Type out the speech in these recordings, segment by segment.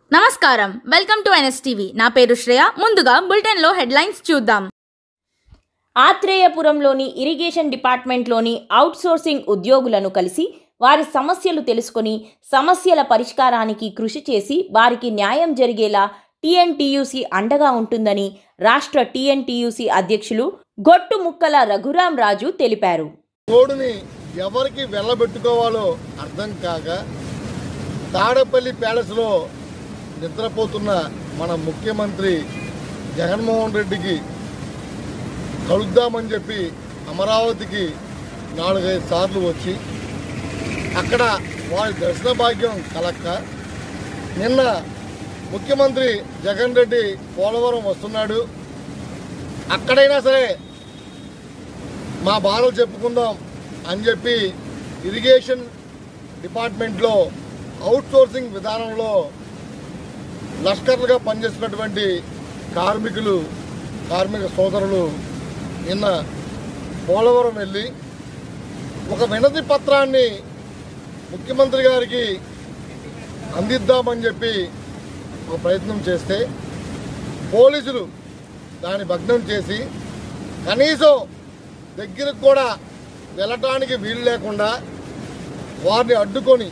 నమస్కారం welcome to NSTV నా పేరు శ్రేయ ముందుగా బులెటిన్లో హెడ్లైన్స్ చూద్దాం ఆత్రేయపురంలోని ఇరిగేషన్ డిపార్ట్మెంట్లోని అవుట్సోర్సింగ్ ఉద్యోగులను కలిసి వారి సమస్యలు తెలుసుకొని సమస్యల పరిష్కారానికి కృషి చేసి వారికి న్యాయం జరిగేలా టీఎన్టీయూసీ అండగా ఉంటుందని రాష్ట్ర టీఎన్టీయూసీ అధ్యక్షులు గొట్టు ముక్కల రఘురాం రాజు తెలిపారు కోడుని ఎవరికి వెళ్ళబెట్టుకోవాలో అర్థం కాక తాడపల్లి ప్యాలెస్లో నిద్రపోతున్న మన ముఖ్యమంత్రి జగన్మోహన్ రెడ్డికి కలుద్దామని చెప్పి అమరావతికి నాలుగైదు సార్లు వచ్చి అక్కడ వారి దర్శన భాగ్యం కలక్క నిన్న ముఖ్యమంత్రి జగన్ రెడ్డి పోలవరం వస్తున్నాడు అక్కడైనా సరే మా బాధలు చెప్పుకుందాం అని చెప్పి ఇరిగేషన్ డిపార్ట్మెంట్లో అవుట్ సోర్సింగ్ విధానంలో లష్కర్లుగా పనిచేస్తున్నటువంటి కార్మికులు కార్మిక సోదరులు నిన్న పోలవరం వెళ్ళి ఒక వినతి పత్రాన్ని ముఖ్యమంత్రి గారికి అందిద్దామని చెప్పి ఒక ప్రయత్నం చేస్తే పోలీసులు దాన్ని భగ్నం చేసి కనీసం దగ్గరకు కూడా వెళ్ళటానికి వీలు లేకుండా వారిని అడ్డుకొని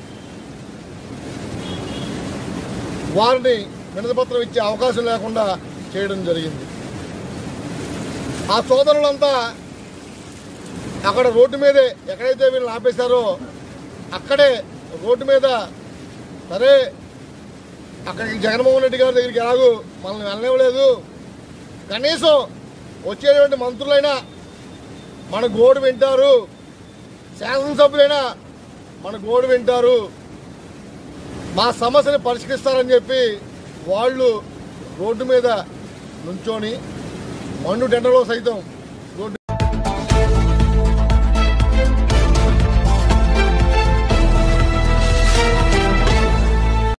వారిని వినతిపత్రం ఇచ్చే అవకాశం లేకుండా చేయడం జరిగింది ఆ సోదరులంతా అక్కడ రోడ్డు మీదే ఎక్కడైతే వీళ్ళని ఆపేశారో అక్కడే రోడ్డు మీద సరే అక్కడికి జగన్మోహన్ రెడ్డి గారి దగ్గరికి ఎలాగూ మనల్ని వెళ్ళనివ్వలేదు కనీసం వచ్చేటువంటి మంత్రులైనా మన గోడు వింటారు శాసనసభ్యులైనా మన గోడు వింటారు మా సమస్యని పరిష్కరిస్తారని చెప్పి వాళ్ళు రోడ్డు మీద నుంచొని మండు టెండలో సైతం